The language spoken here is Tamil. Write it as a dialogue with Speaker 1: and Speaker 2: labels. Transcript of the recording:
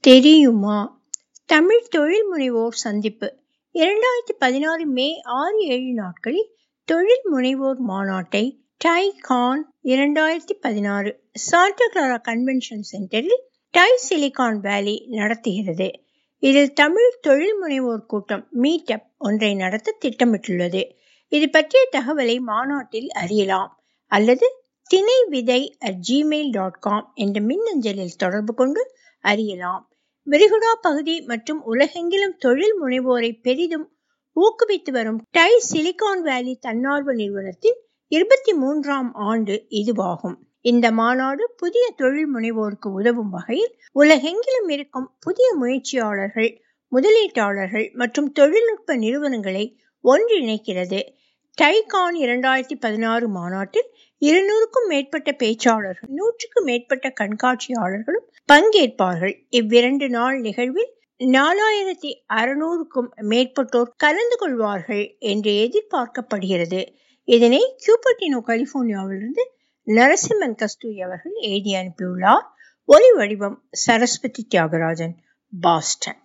Speaker 1: தெரியுமா தமிழ் தொழில் முனைவோர் சந்திப்பு இரண்டாயிரத்தி பதினாறு மே ஆறு ஏழு நாட்களில் தொழில் முனைவோர் மாநாட்டை டை கான் இரண்டாயிரத்தி பதினாறு சாண்டா கிளாரா கன்வென்ஷன் சென்டரில் டை சிலிகான் வேலி நடத்துகிறது இதில் தமிழ் தொழில் முனைவோர் கூட்டம் மீட்டப் ஒன்றை நடத்த திட்டமிட்டுள்ளது இது பற்றிய தகவலை மாநாட்டில் அறியலாம் அல்லது திணை விதை அட் ஜிமெயில் டாட் காம் என்ற மின்னஞ்சலில் தொடர்பு கொண்டு அறியலாம் விரிகுடா பகுதி மற்றும் உலகெங்கிலும் தொழில் முனைவோரை பெரிதும் ஊக்குவித்து வரும் டை சிலிகான் வேலி தன்னார்வ நிறுவனத்தின் இருபத்தி மூன்றாம் ஆண்டு இதுவாகும் இந்த மாநாடு புதிய தொழில் முனைவோருக்கு உதவும் வகையில் உலகெங்கிலும் இருக்கும் புதிய முயற்சியாளர்கள் முதலீட்டாளர்கள் மற்றும் தொழில்நுட்ப நிறுவனங்களை ஒன்றிணைக்கிறது டைகான் இரண்டாயிரத்தி பதினாறு மாநாட்டில் இருநூறுக்கும் மேற்பட்ட பேச்சாளர்கள் நூற்றுக்கும் மேற்பட்ட கண்காட்சியாளர்களும் பங்கேற்பார்கள் இவ்விரண்டு நாள் நிகழ்வில் நாலாயிரத்தி அறுநூறுக்கும் மேற்பட்டோர் கலந்து கொள்வார்கள் என்று எதிர்பார்க்கப்படுகிறது இதனை கியூபர்டினோ கலிபோர்னியாவிலிருந்து நரசிம்மன் கஸ்தூரி அவர்கள் எழுதி அனுப்பியுள்ளார் ஒலி வடிவம் சரஸ்வதி தியாகராஜன் பாஸ்டன்